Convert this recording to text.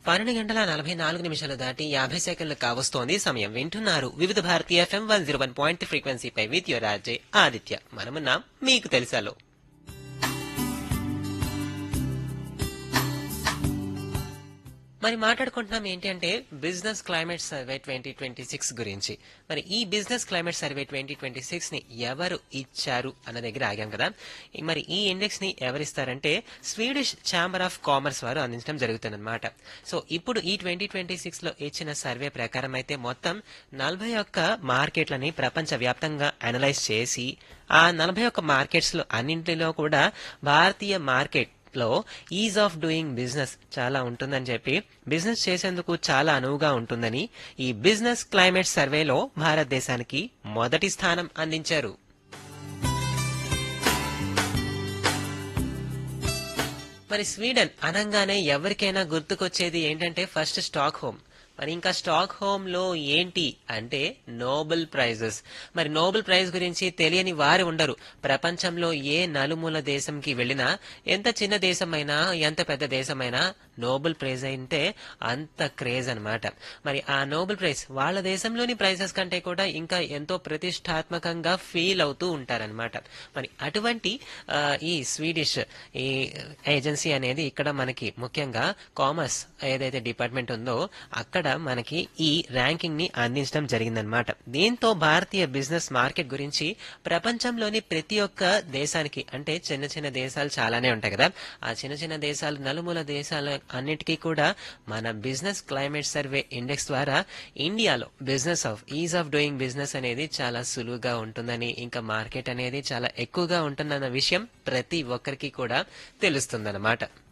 పన్నెండు గంటల నలభై నాలుగు నిమిషాలు దాటి యాభై సెకండ్లు కావస్తోంది సమయం వింటున్నారు Vividh Bharati FM one zero one point ఫ్రీక్వెన్సీపై విత్ యువర్ ఆర్జే ఆదిత్య మనమున్నాం మీకు తెలుసాలో మరి మాట్లాడుకుంటున్నాం ఏంటి అంటే business climate survey twenty twenty six గురించి మరి ఈ business climate survey twenty twenty six ని ఎవరు ఇచ్చారు అన్న దగ్గర ఆగాం కదా ఈ- మరి ఈ ఇండెక్స్ ని ఎవరిస్తారంటే స్వీడిష్ ఛాంబర్ ఆఫ్ కామర్స్ వారు అందించడం జరుగుతుందన్నమాట సో ఇప్పుడు ఈ ట్వంటీ ట్వంటీ సిక్స్ లో ఇచ్చిన సర్వే ప్రకారం అయితే మొత్తం నలభై ఒక్క మార్కెట్లని ప్రపంచ వ్యాప్తంగా అనలైజ్ చేసి ఆ నలభై ఒక్క మార్కెట్స్ లో అన్నింటిలో కూడా భారతీయ మార్కెట్ లో ఈజ్ ఆఫ్ డూయింగ్ బిజినెస్ చాలా ఉంటుందని చెప్పి బిజినెస్ చేసేందుకు చాలా అనువుగా ఉంటుందని ఈ బిజినెస్ క్లైమేట్ సర్వేలో భారతదేశానికి మొదటి స్థానం అందించారు మరి స్వీడన్ అనంగానే ఎవరికైనా గుర్తుకొచ్చేది ఏంటంటే ఫస్ట్ స్టాక్ హోమ్ మరి ఇంకా స్టాక్ హోమ్ లో ఏంటి అంటే నోబెల్ ప్రైజెస్ మరి నోబెల్ ప్రైజ్ గురించి తెలియని వారు ఉండరు ప్రపంచంలో ఏ నలుమూల దేశంకి వెళ్ళినా ఎంత చిన్న దేశమైనా ఎంత పెద్ద దేశమైనా నోబెల్ ప్రైజ్ అయితే అంత క్రేజ్ అన్నమాట మరి ఆ నోబెల్ ప్రైజ్ వాళ్ళ దేశంలోని ప్రైజెస్ కంటే కూడా ఇంకా ఎంతో ప్రతిష్టాత్మకంగా ఫీల్ అవుతూ ఉంటారనమాట మరి అటువంటి ఆ, ఈ స్వీడిష్ ఈ ఏజెన్సీ అనేది ఇక్కడ మనకి ముఖ్యంగా కామర్స్ ఏదైతే డిపార్ట్మెంట్ ఉందో అక్కడ మనకి ఈ ర్యాంకింగ్ ని అందించడం జరిగిందనమాట దీంతో భారతీయ బిజినెస్ మార్కెట్ గురించి ప్రపంచంలోని ప్రతి ఒక్క దేశానికి అంటే చిన్న చిన్న దేశాలు చాలానే ఉంటాయి కదా ఆ చిన్న చిన్న దేశాలు నలుమూల దేశాల అన్నిటికీ కూడా మన బిజినెస్ క్లైమేట్ సర్వే ఇండెక్స్ ద్వారా ఇండియాలో business of ease of doing business అనేది చాలా సులువుగా ఉంటుందని ఇంకా మార్కెట్ అనేది చాలా ఎక్కువగా ఉంటుందన్న విషయం ప్రతి ఒక్కరికి కూడా తెలుస్తుందన్నమాట